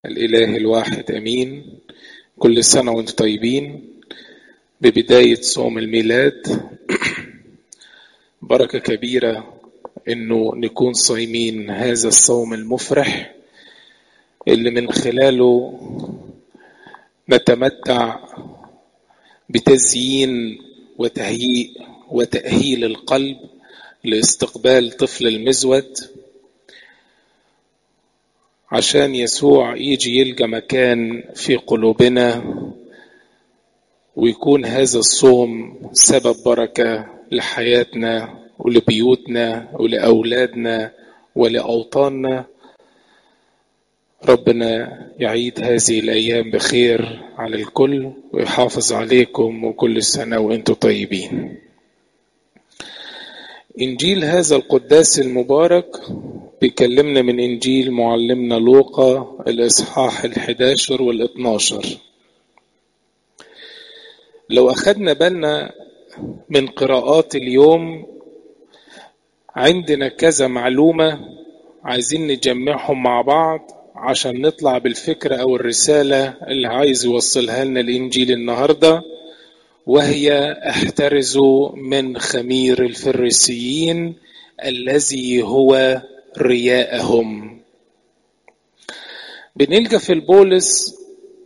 الإله الواحد أمين كل سنة وانتم طيبين ببداية صوم الميلاد بركة كبيرة انه نكون صايمين هذا الصوم المفرح اللي من خلاله نتمتع بتزيين وتهيئ وتأهيل القلب لاستقبال طفل المزود عشان يسوع يجي يلقى مكان في قلوبنا ويكون هذا الصوم سبب بركة لحياتنا ولبيوتنا ولأولادنا ولأوطاننا ربنا يعيد هذه الأيام بخير على الكل ويحافظ عليكم وكل سنة وانتم طيبين إنجيل هذا القداس المبارك بيكلمنا من إنجيل معلمنا لوقا الإصحاح الحداشر والاتناشر لو أخدنا بالنا من قراءات اليوم عندنا كذا معلومة عايزين نجمعهم مع بعض عشان نطلع بالفكرة أو الرسالة اللي عايز يوصلها لنا الإنجيل النهاردة وهي احترزوا من خمير الفريسيين الذي هو رياءهم بنلقى في البولس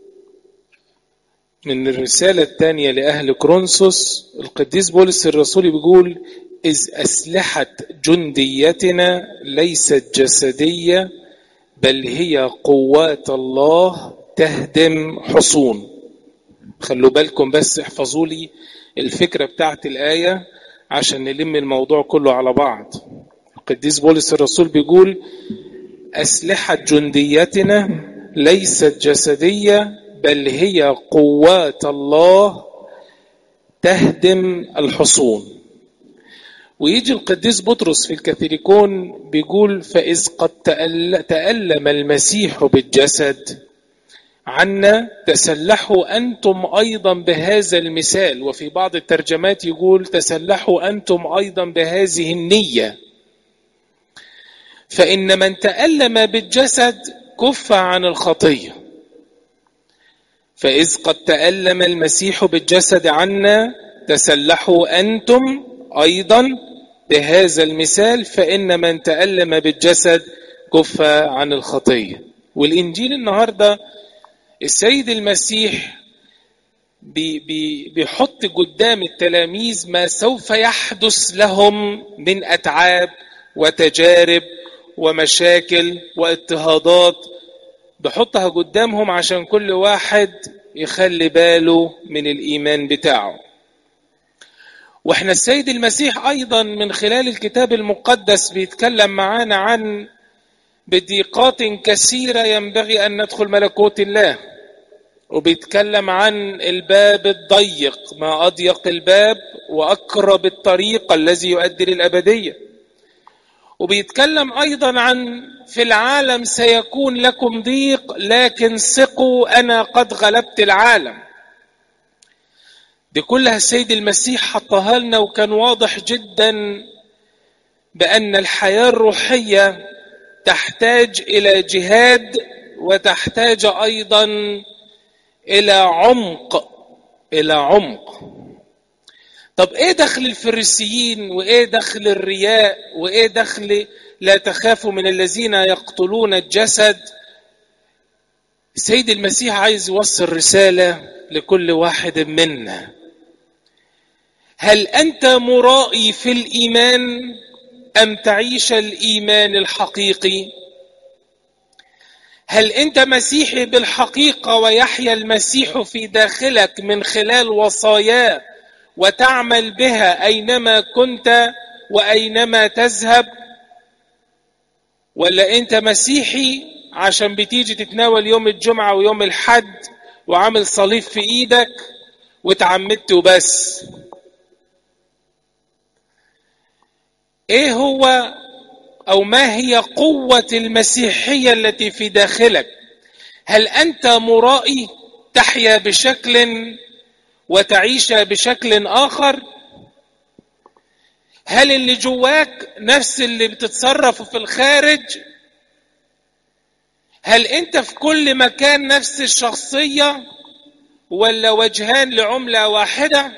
من الرسالة الثانية لأهل كرونسوس القديس بولس الرسول بيقول إذ أسلحة جنديتنا ليست جسدية بل هي قوات الله تهدم حصون خلوا بالكم بس احفظوا لي الفكرة بتاعت الآية عشان نلم الموضوع كله على بعض القديس بولس الرسول بيقول أسلحة جنديتنا ليست جسدية بل هي قوات الله تهدم الحصون ويجي القديس بطرس في الكاثوليكون بيقول فإذ قد تألم المسيح بالجسد عنا تسلحوا أنتم أيضا بهذا المثال وفي بعض الترجمات يقول تسلحوا أنتم أيضا بهذه النية فإن من تألم بالجسد كف عن الخطية فإذ قد تألم المسيح بالجسد عنا تسلحوا أنتم أيضا بهذا المثال فإن من تألم بالجسد كف عن الخطية والإنجيل النهاردة السيد المسيح بي بي بيحط قدام التلاميذ ما سوف يحدث لهم من أتعاب وتجارب ومشاكل واضطهادات بحطها قدامهم عشان كل واحد يخلي باله من الإيمان بتاعه واحنا السيد المسيح ايضا من خلال الكتاب المقدس بيتكلم معانا عن بضيقات كثيرة ينبغي أن ندخل ملكوت الله وبيتكلم عن الباب الضيق ما أضيق الباب وأقرب الطريق الذي يؤدي للأبدية وبيتكلم أيضا عن في العالم سيكون لكم ضيق لكن ثقوا أنا قد غلبت العالم دي كلها السيد المسيح حطها لنا وكان واضح جدا بأن الحياة الروحية تحتاج إلى جهاد وتحتاج أيضا إلى عمق إلى عمق طب إيه دخل الفريسيين وإيه دخل الرياء وإيه دخل لا تخافوا من الذين يقتلون الجسد السيد المسيح عايز يوصل رسالة لكل واحد منا هل أنت مرائي في الإيمان أم تعيش الإيمان الحقيقي هل أنت مسيحي بالحقيقة ويحيا المسيح في داخلك من خلال وصاياه وتعمل بها أينما كنت وأينما تذهب ولا أنت مسيحي عشان بتيجي تتناول يوم الجمعة ويوم الحد وعامل صليب في إيدك وتعمدت وبس ايه هو او ما هي قوة المسيحية التي في داخلك هل انت مرائي تحيا بشكل وتعيش بشكل اخر هل اللي جواك نفس اللي بتتصرف في الخارج هل انت في كل مكان نفس الشخصيه ولا وجهان لعمله واحده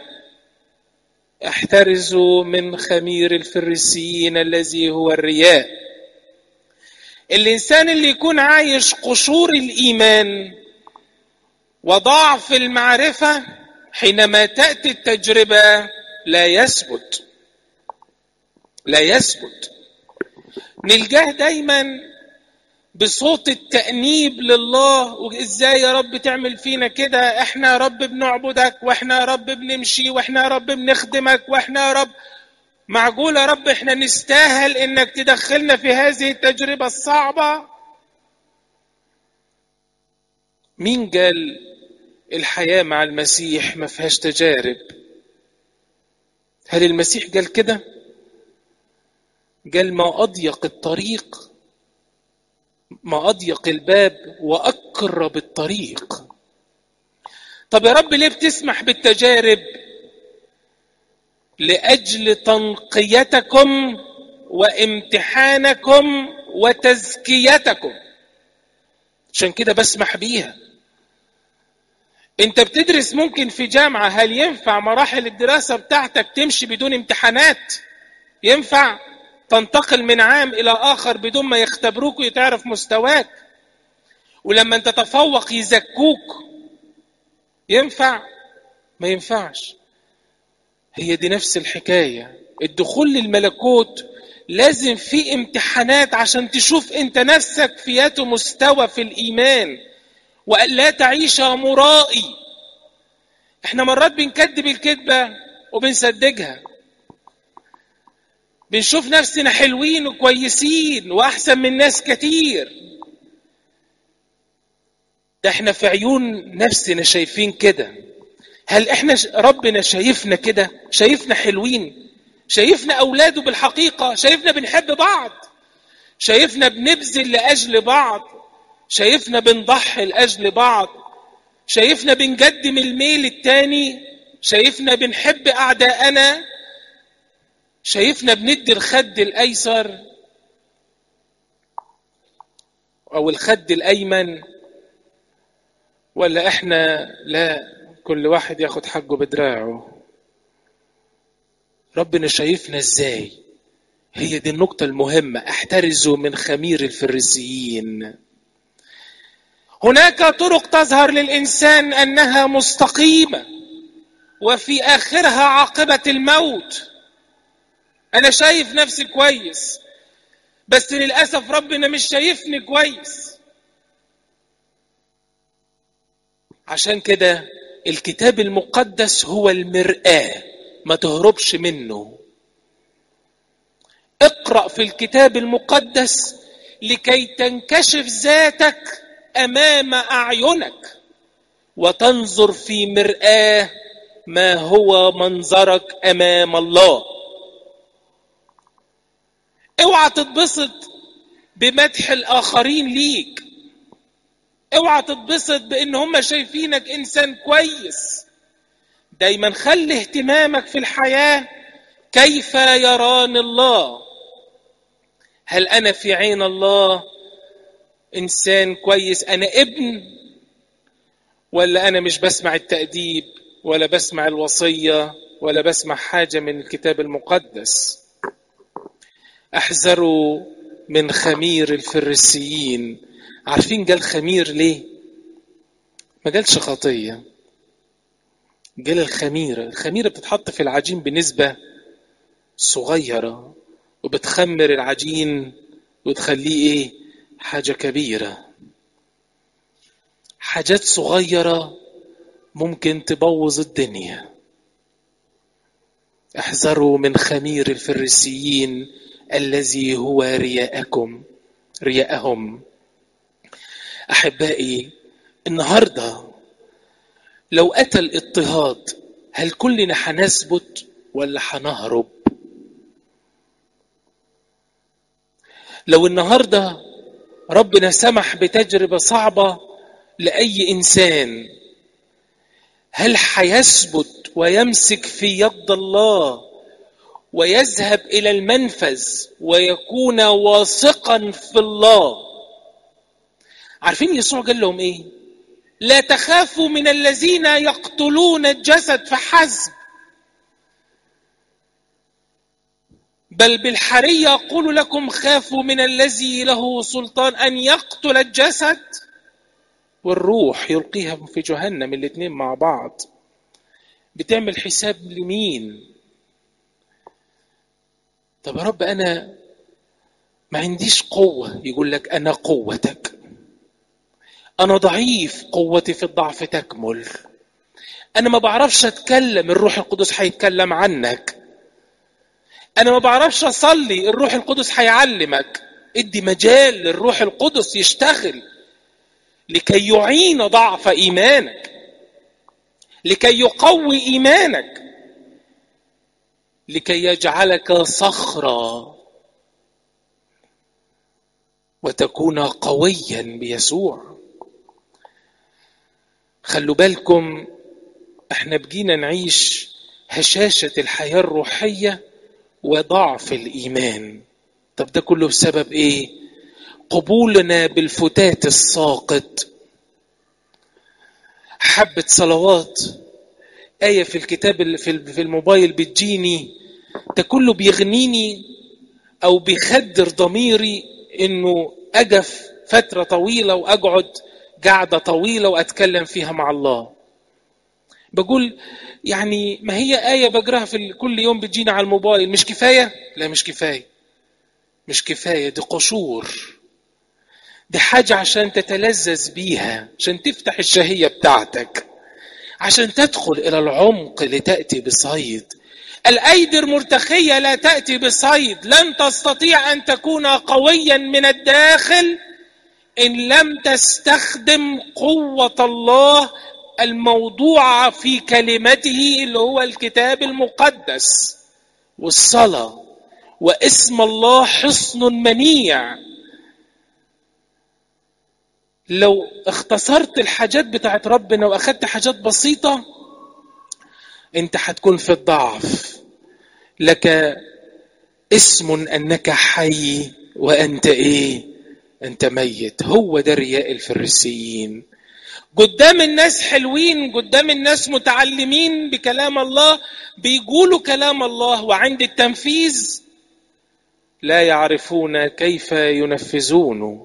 احترزوا من خمير الفريسيين الذي هو الرياء الانسان اللي يكون عايش قشور الايمان وضعف المعرفه حينما تاتي التجربه لا يثبت لا يثبت نلجاه دايما بصوت التأنيب لله وازاي يا رب تعمل فينا كده احنا يا رب بنعبدك واحنا يا رب بنمشي واحنا يا رب بنخدمك واحنا يا رب معقول يا رب احنا نستاهل انك تدخلنا في هذه التجربة الصعبة مين قال الحياة مع المسيح ما فيهاش تجارب هل المسيح قال كده قال ما أضيق الطريق ما أضيق الباب وأقرب الطريق طب يا رب ليه بتسمح بالتجارب لأجل تنقيتكم وامتحانكم وتزكيتكم عشان كده بسمح بيها انت بتدرس ممكن في جامعة هل ينفع مراحل الدراسة بتاعتك تمشي بدون امتحانات ينفع تنتقل من عام إلى آخر بدون ما يختبروك ويتعرف مستواك ولما انت تتفوق يزكوك ينفع ما ينفعش هي دي نفس الحكاية الدخول للملكوت لازم في امتحانات عشان تشوف انت نفسك في ياتو مستوى في الإيمان وأن لا تعيش مرائي احنا مرات بنكذب الكذبة وبنصدقها بنشوف نفسنا حلوين وكويسين واحسن من ناس كتير ده احنا في عيون نفسنا شايفين كده هل احنا ربنا شايفنا كده شايفنا حلوين شايفنا اولاده بالحقيقه شايفنا بنحب بعض شايفنا بنبذل لاجل بعض شايفنا بنضحي لاجل بعض شايفنا بنقدم الميل التاني شايفنا بنحب اعداءنا شايفنا بندي الخد الايسر او الخد الايمن ولا احنا لا كل واحد ياخد حقه بدراعه ربنا شايفنا ازاي هي دي النقطة المهمة احترزوا من خمير الفريسيين هناك طرق تظهر للإنسان أنها مستقيمة وفي آخرها عاقبة الموت أنا شايف نفسي كويس بس للأسف ربنا مش شايفني كويس عشان كده الكتاب المقدس هو المرآة ما تهربش منه اقرأ في الكتاب المقدس لكي تنكشف ذاتك أمام أعينك وتنظر في مرآة ما هو منظرك أمام الله اوعى تتبسط بمدح الآخرين ليك اوعى تتبسط بان هم شايفينك انسان كويس دايما خلي اهتمامك في الحياه كيف يراني الله هل انا في عين الله انسان كويس انا ابن ولا انا مش بسمع التاديب ولا بسمع الوصيه ولا بسمع حاجه من الكتاب المقدس احذروا من خمير الفريسيين عارفين قال خمير ليه ما قالش خطية قال الخميرة الخميرة بتتحط في العجين بنسبة صغيرة وبتخمر العجين وتخليه ايه حاجة كبيرة حاجات صغيرة ممكن تبوظ الدنيا احذروا من خمير الفريسيين الذي هو رياءكم رياءهم احبائي النهارده لو اتى الاضطهاد هل كلنا هنثبت ولا هنهرب لو النهارده ربنا سمح بتجربه صعبه لاي انسان هل هيثبت ويمسك في يد الله ويذهب الى المنفذ ويكون واثقا في الله عارفين يسوع قال لهم ايه لا تخافوا من الذين يقتلون الجسد فحسب بل بالحري يقول لكم خافوا من الذي له سلطان ان يقتل الجسد والروح يلقيها في جهنم الاثنين مع بعض بتعمل حساب لمين طب يا رب انا ما عنديش قوه يقول لك انا قوتك انا ضعيف قوتي في الضعف تكمل انا ما بعرفش اتكلم الروح القدس هيتكلم عنك انا ما بعرفش اصلي الروح القدس هيعلمك ادي مجال للروح القدس يشتغل لكي يعين ضعف ايمانك لكي يقوي ايمانك لكي يجعلك صخرة وتكون قويا بيسوع خلوا بالكم احنا بجينا نعيش هشاشة الحياة الروحية وضعف الإيمان طب ده كله بسبب ايه قبولنا بالفتات الساقط حبة صلوات آية في الكتاب في الموبايل بتجيني ده كله بيغنيني أو بيخدر ضميري إنه أجف فترة طويلة وأقعد قعدة طويلة وأتكلم فيها مع الله بقول يعني ما هي آية بقراها في كل يوم بتجينا على الموبايل مش كفاية؟ لا مش كفاية مش كفاية دي قشور دي حاجة عشان تتلذذ بيها عشان تفتح الشهية بتاعتك عشان تدخل إلى العمق لتأتي بصيد الأيدي المرتخية لا تأتي بصيد لن تستطيع أن تكون قويا من الداخل إن لم تستخدم قوة الله الموضوعة في كلمته اللي هو الكتاب المقدس والصلاة واسم الله حصن منيع لو اختصرت الحاجات بتاعت ربنا واخدت حاجات بسيطة انت هتكون في الضعف لك اسم انك حي وانت ايه انت ميت هو ده رياء الفريسيين قدام الناس حلوين قدام الناس متعلمين بكلام الله بيقولوا كلام الله وعند التنفيذ لا يعرفون كيف ينفذونه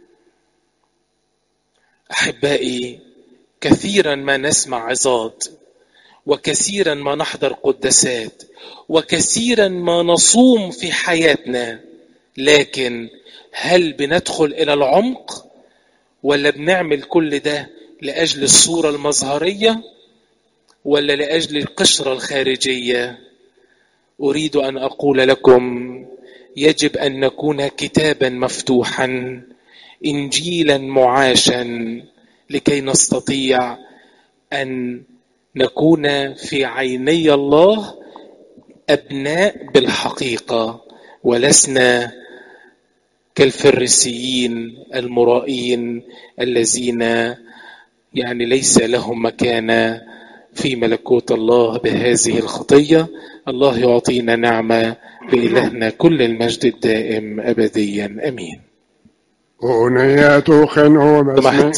احبائي كثيرا ما نسمع عظات وكثيرا ما نحضر قداسات وكثيرا ما نصوم في حياتنا لكن هل بندخل الى العمق ولا بنعمل كل ده لاجل الصوره المظهريه ولا لاجل القشره الخارجيه اريد ان اقول لكم يجب ان نكون كتابا مفتوحا انجيلا معاشا لكي نستطيع ان نكون في عيني الله ابناء بالحقيقه ولسنا كالفريسيين المرائين الذين يعني ليس لهم مكانه في ملكوت الله بهذه الخطيه الله يعطينا نعمه لالهنا كل المجد الدائم ابديا امين أغنية خنوم